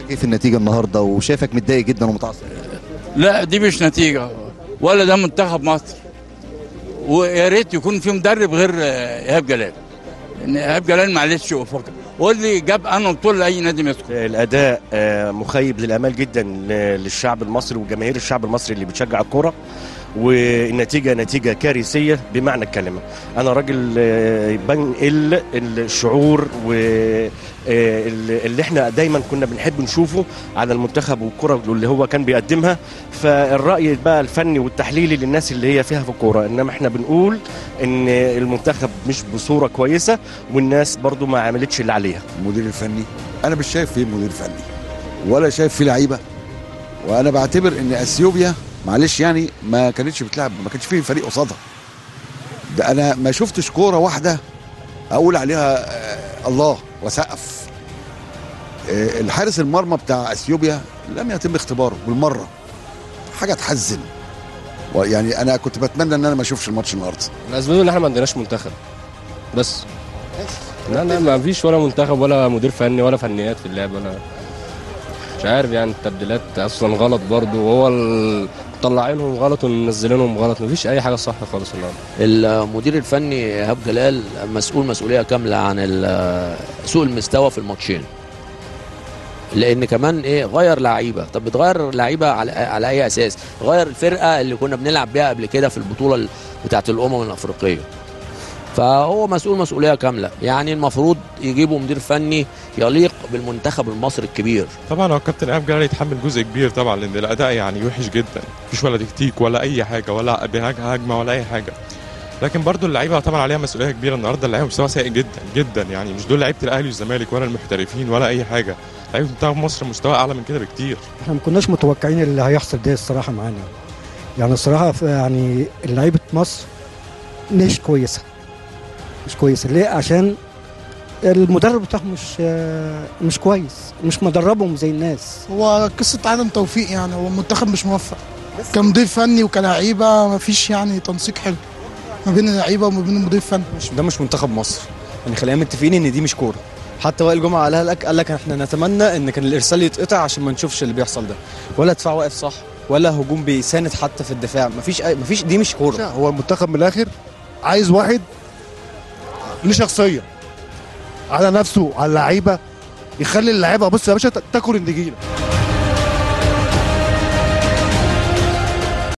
ايه في النتيجه النهارده وشايفك متضايق جدا ومتعصب لا دي مش نتيجة ولا ده منتخب مصر ويا ريت يكون في مدرب غير آه، ايهاب جلال ان ايهاب جلال معلش افريقيا قول لي جاب انا بطوله لاي نادي مسكو الاداء آه، مخيب للامال جدا ل- للشعب المصري وجماهير الشعب المصري اللي بتشجع الكوره والنتيجه نتيجه كارثيه بمعنى الكلمه انا راجل آه، بنقل الشعور واللي احنا دايما كنا بنحب نشوفه على المنتخب والكره اللي هو كان بيقدمها فالراي بقى الفني والتحليلي للناس اللي هي فيها في الكوره انما احنا بنقول ان المنتخب مش بصوره كويسه والناس برضو ما عملتش اللي عليها المدير الفني انا مش شايف فيه مدير فني ولا شايف فيه لعيبه وانا بعتبر ان اثيوبيا معلش يعني ما كانتش بتلعب ما كانش فيه فريق قصادها ده انا ما شفتش كوره واحده اقول عليها آه الله وسقف آه الحارس المرمى بتاع اثيوبيا لم يتم اختباره بالمره حاجه تحزن يعني انا كنت بتمنى ان انا ما اشوفش الماتش النهارده الاسباب ان احنا ما عندناش منتخب بس لا لا ما فيش ولا منتخب ولا مدير فني ولا فنيات في اللعب ولا مش عارف يعني التبديلات اصلا غلط برضو وهو ال- مطلعينهم غلط ومنزلينهم غلط مفيش اي حاجه صح خالص النهارده المدير الفني ايهاب جلال مسؤول مسؤوليه كامله عن ال- سوء المستوى في الماتشين لان كمان ايه غير لعيبه طب بتغير لعيبه على على اي اساس غير الفرقه اللي كنا بنلعب بيها قبل كده في البطوله ال- بتاعه الامم الافريقيه فهو مسؤول مسؤوليه كامله يعني المفروض يجيبوا مدير فني يليق بالمنتخب المصري الكبير طبعا هو الكابتن ايهاب جلال يتحمل جزء كبير طبعا لان الاداء يعني وحش جدا مفيش ولا تكتيك ولا اي حاجه ولا بهاج- هجمه ولا اي حاجه لكن برضو اللعيبه طبعا عليها مسؤوليه كبيره النهارده اللعيبه مستوى سيء جدا جدا يعني مش دول لعيبه الاهلي والزمالك ولا المحترفين ولا اي حاجه لعيبه منتخب مصر مستوى اعلى من كده بكتير احنا ما كناش متوقعين اللي هيحصل ده الصراحه معانا يعني الصراحه ف- يعني لعيبه مصر مش كويسه مش كويسه ليه عشان المدرب بتاعهم مش آه، مش كويس مش مدربهم زي الناس هو قصة عدم توفيق يعني هو المنتخب مش موفق كمدير فني وكلاعيبة مفيش يعني تنسيق حلو ما بين اللعيبة وما بين المدير الفني مش ده مش منتخب مصر يعني خلينا متفقين ان دي مش كوره حتى وائل جمعه قالها لك قال لك احنا نتمنى ان كان الارسال يتقطع عشان ما نشوفش اللي بيحصل ده ولا دفاع واقف صح ولا هجوم بيساند حتى في الدفاع مفيش أي مفيش دي مش كوره هو المنتخب من الاخر عايز واحد ليه شخصيه على نفسه على اللعيبه يخلي اللعيبه بص يا باشا تاكل النجيله